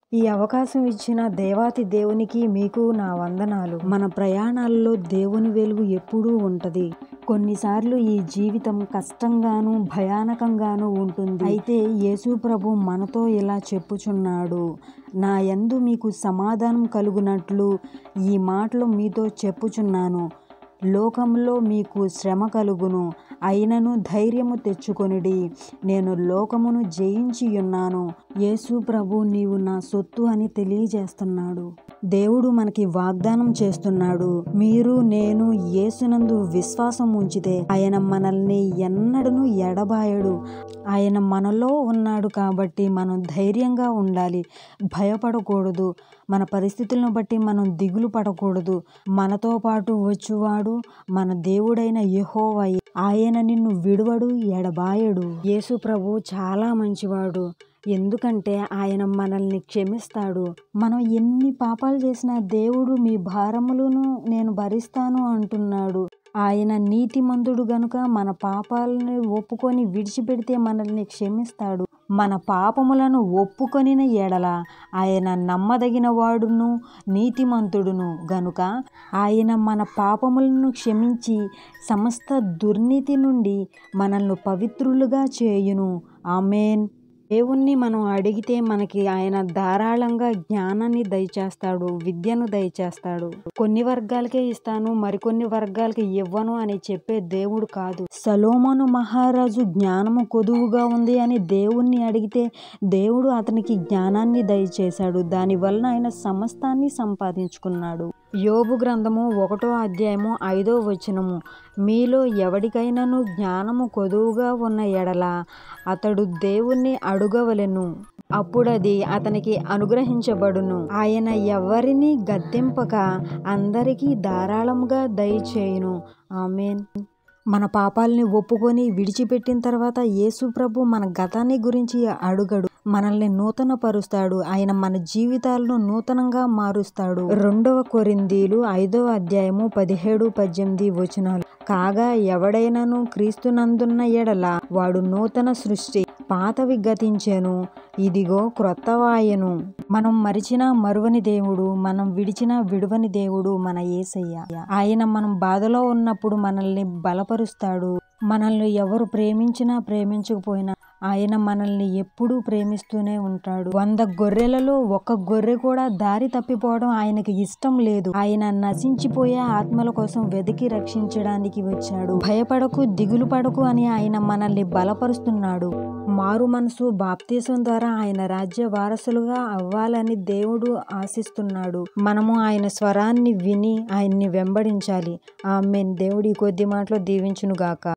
ఈ అవకాశం ఇచ్చిన దేవాతి దేవునికి మీకు నా వందనాలు మన ప్రయాణాల్లో దేవుని వెలుగు ఎప్పుడూ ఉంటది కొన్నిసార్లు ఈ జీవితం కష్టంగాను భయానకంగాను ఉంటుంది అయితే యేసు ప్రభు మనతో ఇలా చెప్పుచున్నాడు నా యందు మీకు సమాధానం కలుగునట్లు ఈ మాటలు మీతో చెప్పుచున్నాను లోకంలో మీకు శ్రమ కలుగును అయినను ధైర్యము తెచ్చుకొనిడి నేను లోకమును జయించి ఉన్నాను యేసు ప్రభు నీవు నా సొత్తు అని తెలియజేస్తున్నాడు దేవుడు మనకి వాగ్దానం చేస్తున్నాడు మీరు నేను యేసునందు విశ్వాసం ఉంచితే ఆయన మనల్ని ఎన్నడను ఎడబాయడు ఆయన మనలో ఉన్నాడు కాబట్టి మనం ధైర్యంగా ఉండాలి భయపడకూడదు మన పరిస్థితులను బట్టి మనం దిగులు పడకూడదు మనతో పాటు వచ్చువాడు మన దేవుడైన యెహోవా ఆయన నిన్ను విడువడు ఎడబాయడు యేసు ప్రభు చాలా మంచివాడు ఎందుకంటే ఆయన మనల్ని క్షమిస్తాడు మనం ఎన్ని పాపాలు చేసినా దేవుడు మీ భారములను నేను భరిస్తాను అంటున్నాడు ఆయన నీతిమంతుడు గనుక మన పాపాలను ఒప్పుకొని విడిచిపెడితే మనల్ని క్షమిస్తాడు మన పాపములను ఒప్పుకొనిన ఎడల ఆయన నమ్మదగిన వాడును నీతిమంతుడును గనుక ఆయన మన పాపములను క్షమించి సమస్త దుర్నీతి నుండి మనల్ని పవిత్రులుగా చేయును ఆమెన్ దేవుణ్ణి మనం అడిగితే మనకి ఆయన ధారాళంగా జ్ఞానాన్ని దయచేస్తాడు విద్యను దయచేస్తాడు కొన్ని వర్గాలకే ఇస్తాను మరికొన్ని వర్గాలకి ఇవ్వను అని చెప్పే దేవుడు కాదు సలోమను మహారాజు జ్ఞానము కొదువుగా ఉంది అని దేవుణ్ణి అడిగితే దేవుడు అతనికి జ్ఞానాన్ని దయచేశాడు దానివలన ఆయన సమస్తాన్ని సంపాదించుకున్నాడు యోబు గ్రంథము ఒకటో అధ్యాయము ఐదో వచనము మీలో ఎవడికైనాను జ్ఞానము కొదువుగా ఉన్న ఎడల అతడు దేవుణ్ణి అడుగవలెను అప్పుడది అతనికి అనుగ్రహించబడును ఆయన ఎవరిని గద్దెంపక అందరికీ ధారాళముగా దయచేయును ఆమెన్ మన పాపాలని ఒప్పుకొని విడిచిపెట్టిన తర్వాత యేసు ప్రభు మన గతాన్ని గురించి అడుగడు మనల్ని నూతన పరుస్తాడు ఆయన మన జీవితాలను నూతనంగా మారుస్తాడు రెండవ కొరిందీలు ఐదవ అధ్యాయము పదిహేడు పద్దెనిమిది వచనాలు కాగా ఎవడైనాను క్రీస్తునందున్న ఎడల వాడు నూతన సృష్టి పాతవి గతించెను ఇదిగో క్రొత్తవాయను మనం మరిచిన మరువని దేవుడు మనం విడిచిన విడువని దేవుడు మన యేసయ్య ఆయన మనం బాధలో ఉన్నప్పుడు మనల్ని బలపరుస్తాడు మనల్ని ఎవరు ప్రేమించినా ప్రేమించకపోయినా ఆయన మనల్ని ఎప్పుడూ ప్రేమిస్తూనే ఉంటాడు వంద గొర్రెలలో ఒక గొర్రె కూడా దారి తప్పిపోవడం ఆయనకి ఇష్టం లేదు ఆయన నశించిపోయే ఆత్మల కోసం వెతికి రక్షించడానికి వచ్చాడు భయపడకు దిగులు పడకు అని ఆయన మనల్ని బలపరుస్తున్నాడు మారు మనసు బాప్తీసం ద్వారా ఆయన రాజ్య వారసులుగా అవ్వాలని దేవుడు ఆశిస్తున్నాడు మనము ఆయన స్వరాన్ని విని ఆయన్ని వెంబడించాలి ఆమెన్ దేవుడి కొద్ది మాటలో దీవించునుగాక